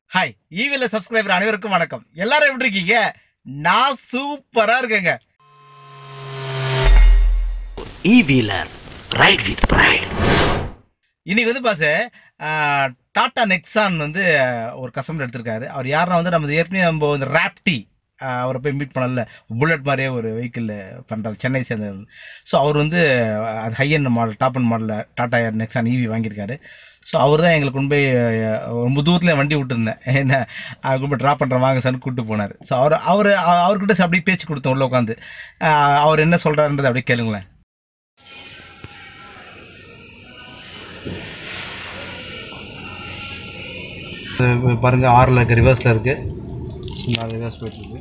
Hi ஈவில subscriber அனைவருக்கும் வணக்கம் எல்லாரும் எப்படி இருக்கீங்க நான் சூப்பரா இருக்கேங்க E-Wheeler. Ride with pride. இன்னைக்கு வந்து பாச டாடா நெக்ஸான் வந்து ஆஹ், ஒரு கஸ்டமர் எடுத்திருக்காரு அவர் யாருன்னா வந்து நம்ம ஏற்கனவே நம்ம இந்த ராப்டி அவரை போய் மீட் பண்ணல புல்லட் மாதிரியே ஒரு வெஹிக்கிள் பண்ணுறாரு சென்னை சேர்ந்தது ஸோ அவர் வந்து ஆஹ், அது high end model top end மாடலில் டாடா நெக்ஸான் ஈவி வாங்கியிருக்காரு ஸோ அவர் தான் எங்களுக்கு கொண்டு போய் ஆஹ், ரொம்ப தூரத்தில் வண்டி விட்டுருந்தேன் என்ன ஆஹ், கொண்டு போய் ட்ராப் பண்ணுற வாங்க சார்னு கூப்பிட்டு போனார் ஸோ அவர் அவர் அவர்கிட்ட அப்படியே பேச்சு கொடுத்தோம் உள்ள உட்காந்து அவர் என்ன சொல்கிறாருன்றதை அப்படியே கேளுங்களேன் பாருங்க ஆறில் இருக்கு ரிவர்ஸில் இருக்கு நாலு ரிவர்ஸ் போயிட்டு இருக்கு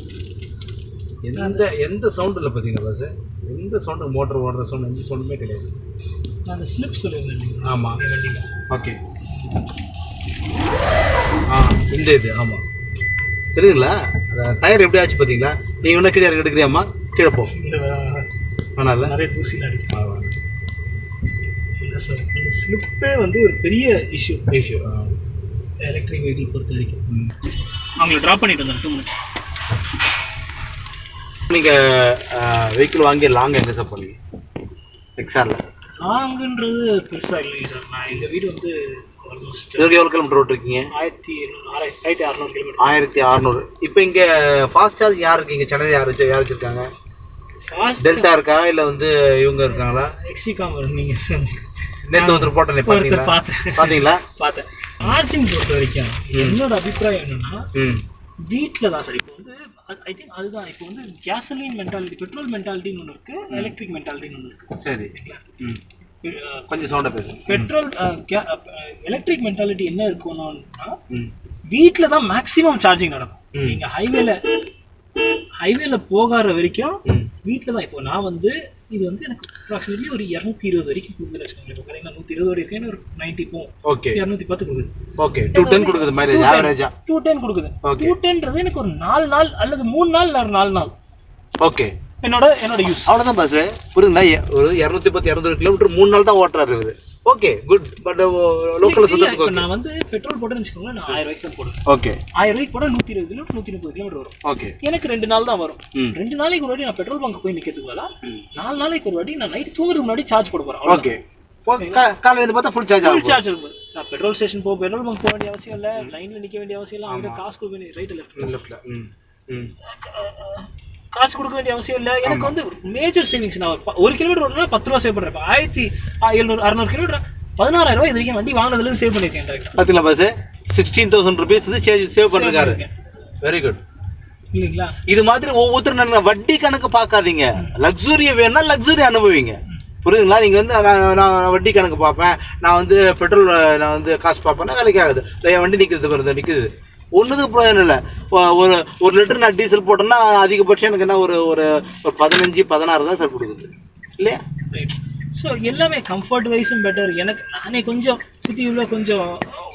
எந்த எந்த சவுண்ட் இல்லை பார்த்தீங்களா பஸ் எந்த சவுண்டு மோட்டர் ஓடுற சவுண்ட் எந்த சவுண்டுமே கிடையாது அந்த ஸ்லிப் சொல்லியிருந்தேன் ஆமாம் வண்டியில் ஓகே ஆ இந்த இது ஆமாம் தெரியுதுங்களா அந்த டயர் எப்படி ஆச்சு பார்த்தீங்களா நீங்கள் இன்னும் கீழே இறக்கி எடுக்கிறியாம்மா கீழே போ இந்த வேணாம்ல நிறைய தூசியில் அடிக்கும் இல்லை சார் அந்த ஸ்லிப்பே வந்து ஒரு பெரிய இஷ்யூ இஷ்யூ எலக்ட்ரிக் வெஹிக்கிள் பொறுத்த வரைக்கும் அவங்கள ட்ராப் பண்ணிட்டு வந்தேன் டூ மினிட்ஸ் நீங்கள் வெஹிக்கிள் வாங்கி லாங் எங்கே சார் பண்ணீங்க எக்ஸாரில் லாங்குன்றது பெருசாக இல்லைங்க சார் நான் எங்கள் வீடு வந்து ஆல்மோஸ்ட் இதுவரைக்கும் எவ்வளோ கிலோமீட்டர் ஓட்டிருக்கீங்க ஆயிரத்தி எண்ணூறு ஆயிரத்தி ஆயிரத்தி அறநூறு கிலோமீட்டர் ஆயிரத்தி அறநூறு இப்போ இங்கே ஃபாஸ்ட் சார்ஜ் யார் இருக்கீங்க சென்னையில் யார் வச்சு யார் வச்சிருக்காங்க ஃபாஸ்ட் டெல்டா இருக்கா இல்லை வந்து இவங்க இருக்காங்களா எக்ஸிகாம் நீங்கள் நேற்று ஒருத்தர் போட்டேன் ஒருத்தர் பார்த்தீங்களா பார்த்தேன் பார்த்தீங்களா பார்த்தேன் சார்ஜிங் பொறுத்த வரைக்கும் என்னோட அபிப்பிராயம் என்னன்னா ம் வீட்டில் தான் சார் இப்போ வந்து ஐ திங்க் அதுதான் இப்போ வந்து கேசலின் மென்டாலிட்டி பெட்ரோல் மென்டாலிட்டின்னு ஒன்று இருக்கு எலக்ட்ரிக் மென்டாலிட்டின்னு ஒன்று இருக்கு சரி ம் கொஞ்சம் சவுண்டாக பேசுங்க பெட்ரோல் எலக்ட்ரிக் மென்டாலிட்டி என்ன இருக்கணும்னா ம் வீட்டில் தான் மேக்ஸிமம் சார்ஜிங் நடக்கும் ம். நீங்க ஹைவேல ஹைவேல போகாத வரைக்கும் ம் வீட்டில் தான் இப்போ நான் வந்து இது வந்து எனக்கு அப்ராக்சிமேட்லி ஒரு இரநூத்தி இருபது வரைக்கும் கொடுக்குதுன்னு வச்சுக்கோங்களேன் இப்போ கரெக்டாக நூற்றி இருபது வரைக்கும் ஒரு நைன்ட்டி போகும் ஓகே இரநூத்தி பத்து கொடுக்குது ஓகே டூ டென் கொடுக்குது மைலேஜ் ஆவரேஜா டூ டென் கொடுக்குது Okay. டூ டென்றது எனக்கு ஒரு நாலு நாள் அல்லது மூணு நாள் இல்லை ஒரு நாலு நாள் ஓகே என்னோட என்னோட யூஸ் அவ்வளோதான் பஸ் புரியுதுங்களா எ- ஒரு இரநூத்தி பத்து இரநூறு கிலோமீட்டர் மூணு நாள் தான் ஓட்டுறாரு இவர் ஓகே குட் பட் லோக்கலில் சுத்தத்துக்கு இப்போ ஓகே நான் வந்து பெட்ரோல் போட்டேன்னு வச்சுக்கோங்களேன் நான் ஆயிரம் ரூபாய்க்கு தான் போடுவேன் ஓகே ஆயிரம் ரூபாய்க்கு போட நூற்றி இருபது கிலோமீட்டர் நூற்றி முப்பது கிலோமீட்டர் வரும் ஓகே எனக்கு ரெண்டு நாள் தான் வரும் ம் ரெண்டு நாளைக்கு ஒரு வாட்டி நான் பெட்ரோல் பங்க் போய் நிற்கிறதுக்கு பதிலா நாலு நாளைக்கு ஒரு வாட்டி நான் நைட் தூங்குறதுக்கு முன்னாடி சார்ஜ் போட போறேன் ஓகே காலையில் இருந்து பார்த்தா ஃபுல் சார்ஜ் ஃபுல் ஆகும் சார்ஜ் இருக்கும் நான் பெட்ரோல் ஸ்டேஷன் போ பெட்ரோல் பங்க் போக வேண்டிய அவசியம் இல்லை லைன்ல நிக்க வேண்டிய அவசியம் இல்லை அவங்க காசு கொடுக்க வேண்டிய ரைட் லெஃப்ட் லெஃப்டில் ம் ம் காசு கொடுக்க வேண்டிய அவசியம் இல்லை எனக்கு வந்து மேஜர் சேவிங்ஸ் நான் ஒரு ப- ஒரு கிலோமீட்டர் ஓடுனா பத்து ரூபா சேவ் பண்றேன் இப்ப ஆயிரத்தி ஆ, எழுநூறு அறுநூறு கிலோமீட்டர் பதினாறாயிரம் ரூபாய் இது வரைக்கும் வண்டி வாங்கினதுல இருந்து சேவ் பண்ணிருக்கேன் டேரக்டா பார்த்தீங்களா பஸ் சிக்ஸ்டீன் தௌசண்ட் ருபீஸ் வந்து சேவ் சேவ் பண்ணிருக்காரு வெரி குட் இல்லைங்களா இது மாதிரி ஒவ்வொருத்தரும் நடந்த வட்டி கணக்கு பார்க்காதீங்க லக்ஸுரியை வேணும்னா லக்ஸுரி அனுபவிங்க புரியுதுங்களா நீங்க வந்து நான் நான் வட்டி கணக்கு பார்ப்பேன் நான் வந்து பெட்ரோல் நான் வந்து காசு பார்ப்பேன்னா வேலைக்கு ஆகுது இல்ல, என் வண்டி நிற்கிறது பாருங்க நிற்குது ஒன்றுதுக்கு பிரயோஜனம் இல்லை ஒ- ஒரு ஒரு லிட்டர் நான் டீசல் போட்டேன்னா அதிகபட்சம் எனக்கு என்ன ஒரு ஒரு ஒரு பதினஞ்சு பதினாறு தான் சார் கொடுக்குது இல்லையா ஸோ எல்லாமே கம்ஃபர்ட் வைஸும் பெட்டர் எனக்கு நானே கொஞ்சம் சிட்டி உள்ள கொஞ்சம்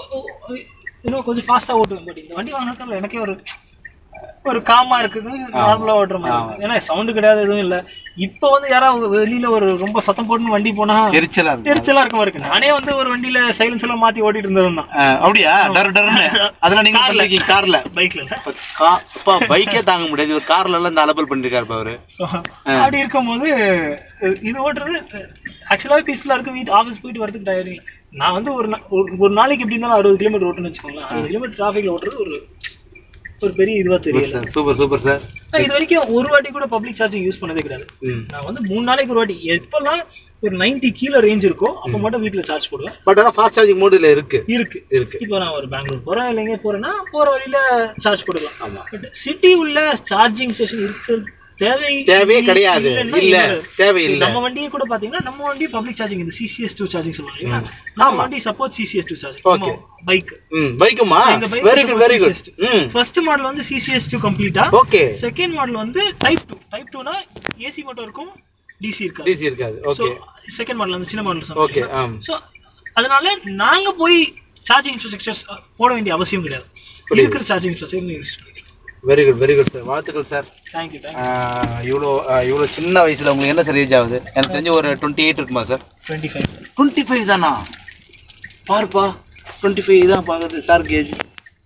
இன்னும் கொஞ்சம் ஃபாஸ்ட்டாக ஓட்டுவேன் பட் இந்த வண்டி வாங்கினால எனக்கே ஒரு ஒரு காமா இருக்குது நார்மலாக ஓட்டுற மாதிரி இருக்கு. ஏன்னா சவுண்டு கிடையாது எதுவும் இல்லை இப்போ வந்து யாராவது வெளியில ஒரு ரொம்ப சத்தம் போட்டுன்னு வண்டி போனா எரிச்சலா இருக்கு எரிச்சலா இருக்க மாதிரி இருக்கு நானே வந்து ஒரு வண்டியில சைலன்ஸ் எல்லாம் மாத்தி ஓட்டிட்டு இருந்தவன் தான் அஹ், அப்படியா டர் டர்னு அதெல்லாம் நீங்க கார்ல. பண்ணிருக்கீங்க கார்ல பைக்ல அப்பா பைக்கே தாங்க முடியாது ஒரு கார்ல எல்லாம் இந்த அலபல் பண்ணிருக்காரு அவரு அப்படி இருக்கும்போது அஹ், இது ஓட்டுறது ஆக்சுவலாக பீஸ்ஃபுல்லாக இருக்கு வீட்டு ஆஃபீஸ் போயிட்டு வரதுக்கு டயரிங் நான் வந்து ஒரு நா- ஒரு- ஒரு நாளைக்கு எப்படி இருந்தாலும் அறுபது கிலோமீட்டர் ஓட்டுன்னு வச்சுக்கோங்களேன் அறுபது கிலோமீட்டர் டிராஃபிக்ல ஓட்டுறது ஒரு ஒரு பெரிய இதுவா தெரியல சூப்பர் சூப்பர் சார் நான் இது வரைக்கும் ஒரு வாட்டி கூட பப்ளிக் சார்ஜிங் யூஸ் பண்ணதே கிடையாது ம் நான் வந்து மூணு நாளைக்கு ஒரு வாட்டி எப்பெல்லாம் ஒரு 90 கீழே ரேஞ்ச் இருக்கோ அப்போ மட்டும் வீட்டுல சார்ஜ் போடுவேன் பட் ஆனா ஃபாஸ்ட் சார்ஜிங் மோடுல இருக்கு இருக்கு இருக்கு இப்போ நான் ஒரு பெங்களூர் போறேன் இல்லை எங்கே போறேன்னா போற வழியில சார்ஜ் போடலாம் ஆமா பட் சிட்டி உள்ள சார்ஜிங் ஸ்டேஷன் இருக்கிறது தேவை தேவையே கிடையாது இல்லைன்னா இல்ல இல்லை. தேவையில்லை நம்ம வண்டியை கூட பாத்தீங்கன்னா நம்ம வண்டி பப்ளிக் சார்ஜிங் இந்த சிசிஎஸ் டூ சார்ஜிங் சொல்லுவாங்க இல்லையா? நம்ம ஆமா. வண்டி support CCS two charging Okay. Bike ம் பைக்குமா எங்க bike very good very good CCS2. ம் ஃபர்ஸ்ட் மாடல் வந்து சிசிஎஸ் டூ கம்ப்ளீட்டா ஓகே செகண்ட் மாடல் வந்து டைப் டூ டைப் டூனா ஏசி மட்டும் இருக்கும் டிசி இருக்காது டிசி இருக்காது ஸோ ஓகே செகண்ட் மாடல் அந்த சின்ன மாடல் ஓகே ஆம் ஸோ அதனால நாங்க போய் சார்ஜிங் இன்ஃப்ராஸ்ட்ரக்சர்ஸ் போட வேண்டிய அவசியம் கிடையாது புரியுது. இருக்கிற சார்ஜிங் இன்ஃப்ராஸ்ட்ரக்சர் யூஸ் பண்ணிக்கலாம் very good very good sir வாழ்த்துக்கள் சார் தேங்க்யூ தேங்க்யூ இவ்வளோ இவ்வளோ சின்ன வயசுல உங்களுக்கு என்ன சார் ஏஜ் ஆகுது எனக்கு தெரிஞ்சு ஒரு டுவெண்ட்டி எயிட் இருக்குமா sir twenty five sir twenty five தானா பாருப்பா டுவெண்ட்டி ஃபைவ் தான் பார்க்குது சார் கேஜ்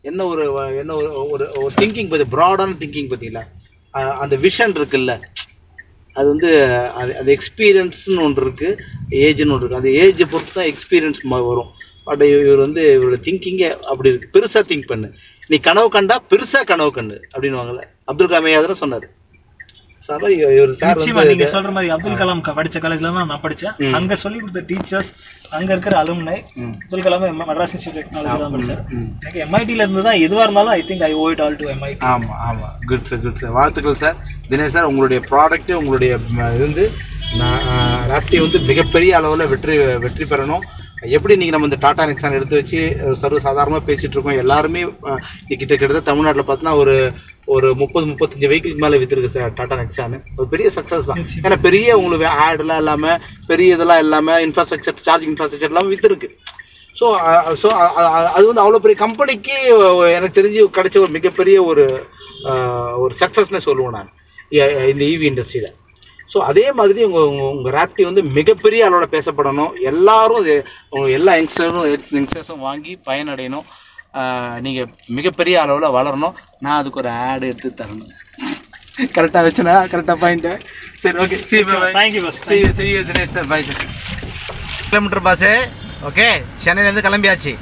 என்ன ஒரு வ- என்ன ஒரு ஒரு ஒரு திங்கிங் பற்றி ப்ராடான திங்கிங் பார்த்தீங்களா அஹ் அந்த விஷன் இருக்குல்ல அது வந்து அது அது எக்ஸ்பீரியன்ஸ்னு ஒன்று இருக்குது ஏஜ்னு ஒன்று இருக்குது அந்த ஏஜை பொறுத்து தான் எக்ஸ்பீரியன்ஸ் வரும் பட் இவர் வந்து இவரோட திங்கிங்கே அப்படி இருக்கு பெருசாக திங்க் பண்ணு நீ கனவு கண்டா பெருசாக கனவு கண்டு அப்படின்னுவாங்கல்ல அப்துல் கலாம் ஐயா தானே சொன்னார் சார் இவர் சார் நிச்சயமா நீங்க வந்து சொல்ற மாதிரி அப்துல் கலாம் க- படிச்ச காலேஜ்ல தான் நான் படிச்சேன் ம். அங்க சொல்லி கொடுத்த டீச்சர்ஸ் அங்க இருக்கிற அலுமினை ம். Abdul Kalam M Madras institute technology தான் படிச்சார் ம். எனக்கு எம்ஐடில இருந்து தான் எதுவா இருந்தாலும் I think I owe it all to MIT ஆமாம் ஆமாம் குட் சார் குட் சார் வாழ்த்துக்கள் சார் தினேஷ் சார் உங்களுடைய ப்ராடக்ட்டு உங்களுடைய ம, இது வந்து நான் ராப்டி வந்து மிகப்பெரிய அளவில் வெற்றி வெற்றி பெறணும் எப்படி நீங்கள் நம்ம இந்த டாடா நெக்ஸான் எடுத்து வச்சு அஹ், சர்வ சாதாரணமாக பேசிகிட்டு இருக்கோம் எல்லாருமே அஹ், இன்னைக்கு கிட்ட கிட்டத்தட்ட தமிழ்நாட்டில் பார்த்தீங்கன்னா ஒரு ஒரு முப்பது முப்பத்தஞ்சு வெஹிக்கிளுக்கு மேலே விற்றுருக்கு சார் டாடா நெக்ஸான் ஒரு பெரிய சக்ஸஸ் தான் ஏன்னா பெரிய உங்களுக்கு ஆடெல்லாம் இல்லாமல் பெரிய இதெல்லாம் இல்லாமல் இன்ஃப்ராஸ்ட்ரக்சர் சார்ஜிங் இன்ஃப்ராஸ்ட்ரக்சர் எல்லாம் விற்றுருக்கு ஸோ ஸோ அது வந்து அவ்வளோ பெரிய கம்பெனிக்கு எனக்கு தெரிஞ்சு கிடைச்ச ஒரு மிகப்பெரிய ஒரு அஹ், ஒரு சக்ஸஸ்னே சொல்லுவேன் நான் இ- இந்த ஈவி இண்டஸ்ட்ரியில் ஸோ அதே மாதிரி உங்கள் உங்கள் உங்கள் ராப்டி வந்து மிகப்பெரிய அளவோட பேசப்படணும் எல்லாரும் இது உங்கள் எல்லா யங்ஸ்டரும் யங்ஸ்டர்ஸும் வாங்கி பயனடையணும் நீங்கள் மிகப்பெரிய அளவில் வளரணும் நான் அதுக்கு ஒரு ஆடு எடுத்து தரணும் கரெக்டாக வச்சுனா கரெக்டாக பாயிண்ட்டு சரி ஓகே சரி bye. தேங்க்யூ பஸ் see you, see you Dinesh sir bye sir kilometre boss okay சென்னையிலேருந்து கிளம்பியாச்சு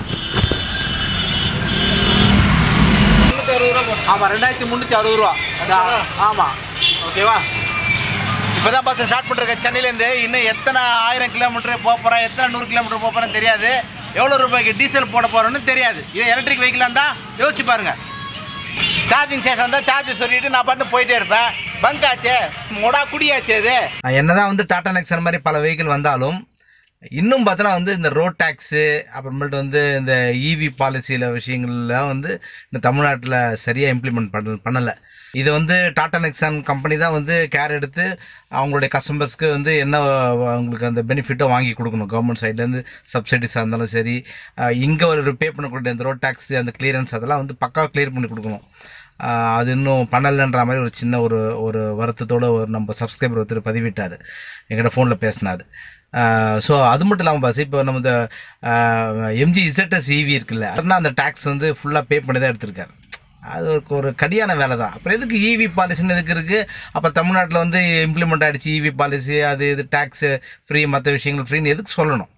ஆமாம் ரெண்டாயிரத்தி முந்நூற்றி அறுபது ரூபா ஆமாம் ஓகேவா இப்போ தான் பஸ் ஸ்டார்ட் பண்ணிருக்கேன் சென்னையிலேருந்து இன்னும் எத்தனை ஆயிரம் கிலோமீட்டர் போக போகிறேன் எத்தனை நூறு கிலோமீட்டர் போக போகிறேன்னு தெரியாது எவ்வளோ ரூபாய்க்கு டீசல் போட போகிறோன்னு தெரியாது இது எலக்ட்ரிக் வெஹிக்கிளாக இருந்தால் யோசிச்சு பாருங்க சார்ஜிங் ஸ்டேஷன் தான் சார்ஜ் சொல்லிட்டு நான் பாட்டு போயிட்டே இருப்பேன் பங்க் ஆச்சே மொடா குடியாச்சு அது என்னதான் வந்து டாடா நெக்ஸன் மாதிரி பல வெஹிக்கிள் வந்தாலும் இன்னும் பார்த்தோன்னா வந்து இந்த ரோட் டேக்ஸு அப்புறமேட்டு வந்து இந்த இவி பாலிசியில் விஷயங்கள்லாம் வந்து இந்த தமிழ்நாட்டில் சரியாக இம்ப்ளிமெண்ட் பண்ண பண்ணலை இது வந்து டாடா நெக்ஸான் கம்பெனி தான் வந்து கேர் எடுத்து அவங்களுடைய கஸ்டமர்ஸ்க்கு வந்து என்ன அவங்களுக்கு அந்த பெனிஃபிட்டோ வாங்கி கொடுக்கணும் கவர்மெண்ட் சைட்லேருந்து சப்சிடிஸாக இருந்தாலும் சரி இங்கே ஒரு பே பண்ணக்கூடிய அந்த ரோட் டேக்ஸ் அந்த கிளியரன்ஸ் அதெல்லாம் வந்து பக்காவாக கிளியர் பண்ணி கொடுக்கணும் ஆஹ் அது இன்னும் பண்ணலைன்ற மாதிரி ஒரு சின்ன ஒரு ஒரு வருத்தத்தோட ஒரு நம்ம சப்ஸ்கிரைபர் ஒருத்தர் பதிவிட்டார் எங்கிட்ட ஃபோனில் பேசினார் ஸோ அது மட்டும் இல்லாமல் பாஸ் இப்போ நம்ம இந்த எம்ஜி இசட்எஸ் இவி இருக்குல்ல அதுதான் அந்த டேக்ஸ் வந்து ஃபுல்லாக பே பண்ணி தான் எடுத்திருக்காரு அது ஒரு ஒரு கடியான வேலை தான் அப்புறம் எதுக்கு இவி பாலிசின்னு எதுக்கு இருக்குது அப்போ தமிழ்நாட்டில் வந்து இம்ப்ளிமெண்ட் ஆகிடுச்சு இவி பாலிசி அது இது டேக்ஸு ஃப்ரீ மற்ற விஷயங்கள் ஃப்ரீன்னு எதுக்கு சொல்லணும்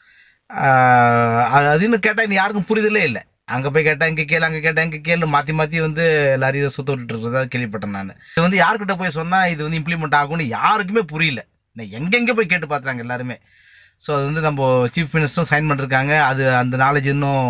ஆஹ் அது அது இன்னும் கேட்டால் இன்னும் யாருக்கும் புரிதலே இல்லை அங்கே போய் கேட்டால் இங்கே கேளு அங்கே கேட்டால் இங்கே கேளு மாற்றி மாற்றி வந்து எல்லாரையும் சுத்த விட்டுட்டு இருக்கிறதா கேள்விப்பட்டேன் நான் இது வந்து யார்கிட்ட போய் சொன்னால் இது வந்து இம்ப்ளிமெண்ட் ஆகும்னு யாருக்குமே புரியல நான் எங்கெங்கே போய் கேட்டு பார்த்துறாங்க எல்லாருமே ஸோ அது வந்து நம்ம சீஃப் மினிஸ்டரும் சைன் பண்ணிருக்காங்க அது அந்த நாலேஜ் இன்னும்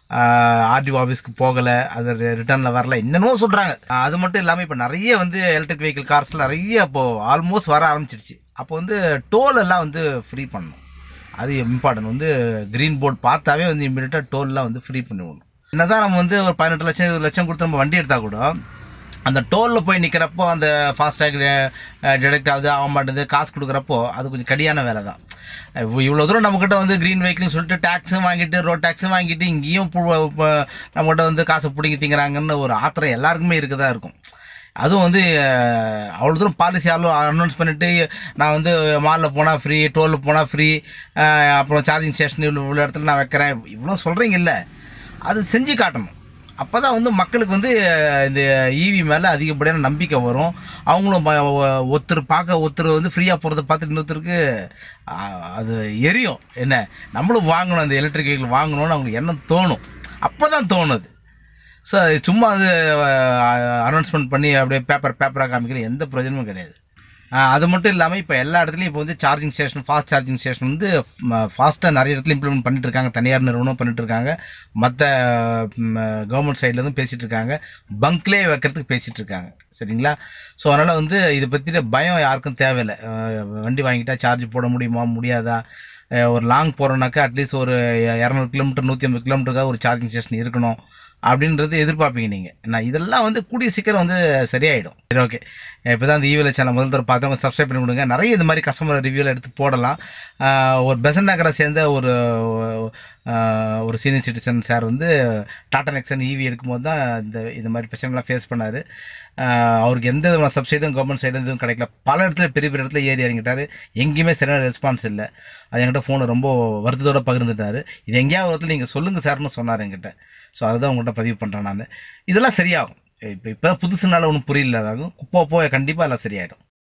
ஆர்டிஓ ஆஃபீஸ்க்கு போகலை அது ரிட்டர்னில் வரல என்னென்னமோ சொல்கிறாங்க அது மட்டும் இல்லாமல் இப்போ நிறைய வந்து எலக்ட்ரிக் வெஹிக்கிள் கார்ஸ் நிறைய இப்போது ஆல்மோஸ்ட் வர ஆரம்பிச்சிடுச்சு அப்போ வந்து டோல் எல்லாம் வந்து ஃப்ரீ பண்ணணும் அது இம்பார்ட்டன்ட் வந்து க்ரீன் போர்டு பார்த்தாவே வந்து இமீடியட்டாக டோல்லாம் வந்து ஃப்ரீ பண்ணி விடணும் என்னதான் நம்ம வந்து ஒரு பதினெட்டு லட்சம் இருபது லட்சம் கொடுத்து நம்ம வண்டி எடுத்தால் கூட அந்த டோலில் போய் நிற்கிறப்போ அந்த ஃபாஸ்டேக் டிடெக்ட் ஆகுது ஆக மாட்டேது காசு கொடுக்குறப்போ அது கொஞ்சம் கடியான வேலை தான் இவ்வளோ தூரம் நம்மக்கிட்ட வந்து க்ரீன் வெஹிக்கிள்னு சொல்லிட்டு டேக்ஸும் வாங்கிட்டு ரோட் டேக்ஸும் வாங்கிட்டு இங்கேயும் பு- பு- நம்மகிட்ட வந்து காசை பிடிங்கி திங்கிறாங்கன்னு ஒரு ஆத்திரம் எல்லாருக்குமே இருக்கதா இருக்கும் அதுவும் வந்து அஹ், அவ்வளோ தூரம் பாலிசி அவ்வளோ அனௌன்ஸ் பண்ணிவிட்டு நான் வந்து மாலில் போனால் ஃப்ரீ டோலில் போனால் ஃப்ரீ அப்புறம் சார்ஜிங் ஸ்டேஷன் இவ்வளோ இவ்வளோ இடத்துல நான் வைக்கிறேன் இவ்வளோ சொல்கிறீங்கல்ல அது செஞ்சு காட்டணும் அப்போ தான் வந்து மக்களுக்கு வந்து அஹ், இந்த ஈவி மேலே அதிகப்படியான நம்பிக்கை வரும் அவங்களும் ப- ஒ- ஒருத்தர் பார்க்க ஒருத்தர் வந்து ஃப்ரீயாக போகிறத பார்த்து இன்னொருத்தருக்கு அஹ், அது எரியும் என்ன நம்மளும் வாங்கணும் அந்த எலக்ட்ரிக் வெஹிக்கிள் வாங்கணும்னு அவங்களுக்கு எண்ணம் தோணும் அப்போ தான் தோணுது ஸோ சும்மா அது அனௌன்ஸ்மெண்ட் பண்ணி அப்படியே பேப்பர் பேப்பராக காமிக்கிற எந்த பிரயோஜனமும் கிடையாது ஆஹ் அது மட்டும் இல்லாமல் இப்போ எல்லா இடத்துலையும் இப்போ வந்து charging station fast charging station வந்து ஃபாஸ்ட்டாக நிறைய இடத்துல இம்ப்ளிமெண்ட் பண்ணிட்டு இருக்காங்க தனியார் நிறுவனம் பண்ணிட்டு இருக்காங்க மற்ற கவர்மெண்ட் சைட்லேருந்து பேசிகிட்டு இருக்காங்க பங்க்லேயே வைக்கிறதுக்கு பேசிகிட்டு இருக்காங்க சரிங்களா ஸோ அதனால் வந்து இதை பற்றின பயம் யாருக்கும் தேவையில்லை ஆஹ் வண்டி வாங்கிட்டா சார்ஜ் போட முடியுமா முடியாதா ஆஹ் ஒரு லாங் போகிறோன்னாக்கா அட்லீஸ்ட் ஒரு இரநூறு கிலோமீட்டர் நூற்றி ஐம்பது கிலோமீட்டருக்காக ஒரு சார்ஜிங் ஸ்டேஷன் இருக்கணும் அப்படின்றது எதிர்பார்ப்பீங்க நீங்கள் நான் இதெல்லாம் வந்து கூடிய சீக்கிரம் வந்து சரியாயிடும் சரி ஓகே இப்போ தான் இந்த ஈவில் சேனல் முதல் தடவை பார்த்தவங்க சப்ஸ்கிரைப் பண்ணி கொடுங்க நிறைய இந்த மாதிரி கஸ்டமர் ரிவ்யூவில் எடுத்து போடலாம் ஆஹ் ஒரு பெசன் நகரை சேர்ந்த ஒரு ஆஹ், ஒரு சீனியர் சிட்டிசன் சார் வந்து டாடா நெக்ஸன் ஈவி எடுக்கும்போது தான் இந்த இந்த மாதிரி பிரச்சனைலாம் ஃபேஸ் பண்ணார் அவருக்கு எந்த விதமான சப்சிடியும் கவர்மெண்ட் சைடு எதுவும் கிடைக்கல பல இடத்துல பெரிய பெரிய இடத்துல ஏறி இறங்கிட்டாரு எங்கேயுமே சரியான ரெஸ்பான்ஸ் இல்லை அது என்கிட்ட ஃபோனை ரொம்ப வருத்தத்தோட பகிர்ந்துட்டாரு இது எங்கேயாவது ஒரு இடத்துல நீங்கள் சொல்லுங்கள் சார்னு சொன்னார் என்கிட்ட ஸோ அதுதான் உங்கள்கிட்ட பதிவு பண்ணுறேன் நான் இதெல்லாம் சரியாகும் இப்போ இப்போ புதுசுனால ஒன்றும் புரியல அதாகும் போக போக கண்டிப்பாக எல்லாம் சரியாயிடும்